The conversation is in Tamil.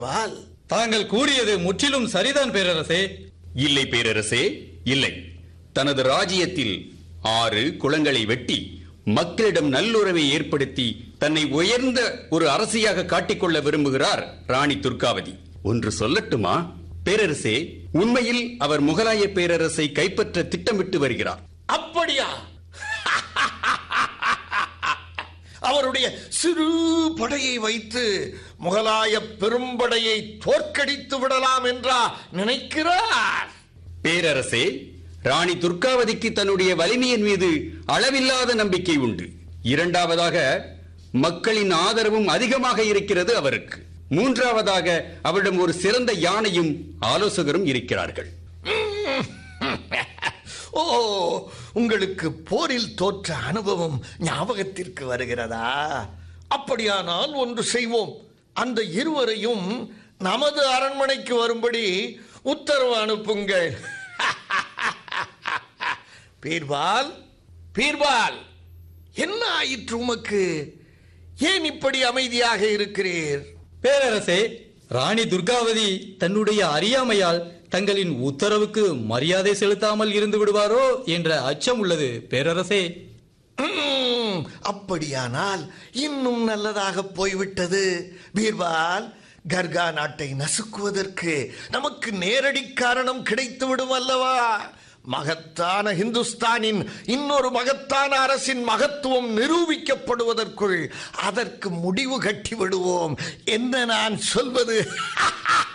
வால் தாங்கள் கூறியது முற்றிலும் சரிதான் பேரரசே இல்லை பேரரசே இல்லை தனது ராஜ்யத்தில் ஆறு குளங்களை வெட்டி மக்களிடம் நல்லுறவை ஏற்படுத்தி தன்னை உயர்ந்த ஒரு அரசியாக காட்டிக்கொள்ள விரும்புகிறார் ராணி துர்காவதி ஒன்று சொல்லட்டுமா பேரரசே உண்மையில் அவர் முகலாய பேரரசை கைப்பற்ற திட்டமிட்டு வருகிறார் அப்படியா அவருடைய சிறு படையை வைத்து முகலாய பெரும்படையை தோற்கடித்து விடலாம் என்றா நினைக்கிறார் பேரரசே ராணி துர்காவதிக்கு தன்னுடைய வலிமையின் மீது அளவில்லாத நம்பிக்கை உண்டு இரண்டாவதாக மக்களின் ஆதரவும் அதிகமாக இருக்கிறது அவருக்கு மூன்றாவதாக அவரிடம் ஒரு சிறந்த யானையும் ஆலோசகரும் இருக்கிறார்கள் ஓ உங்களுக்கு போரில் தோற்ற அனுபவம் ஞாபகத்திற்கு வருகிறதா அப்படியானால் ஒன்று செய்வோம் அந்த இருவரையும் நமது அரண்மனைக்கு வரும்படி உத்தரவு அனுப்புங்கள் பீர்பால் பீர்பால் என்ன ஆயிற்று உமக்கு ஏன் இப்படி அமைதியாக இருக்கிறீர் பேரரசே ராணி துர்காவதி தன்னுடைய அறியாமையால் தங்களின் உத்தரவுக்கு மரியாதை செலுத்தாமல் இருந்து விடுவாரோ என்ற அச்சம் உள்ளது பேரரசே ம்ம், அப்படியானால் இன்னும் நல்லதாக போய்விட்டது பீர்பால் கர்கா நாட்டை நசுக்குவதற்கு நமக்கு நேரடி காரணம் கிடைத்து விடும் அல்லவா மகத்தான ஹிந்துஸ்தானின் இன்னொரு மகத்தான அரசின் மகத்துவம் நிரூபிக்கப்படுவதற்குள் அதற்கு முடிவு கட்டி விடுவோம் என்ன நான் சொல்வது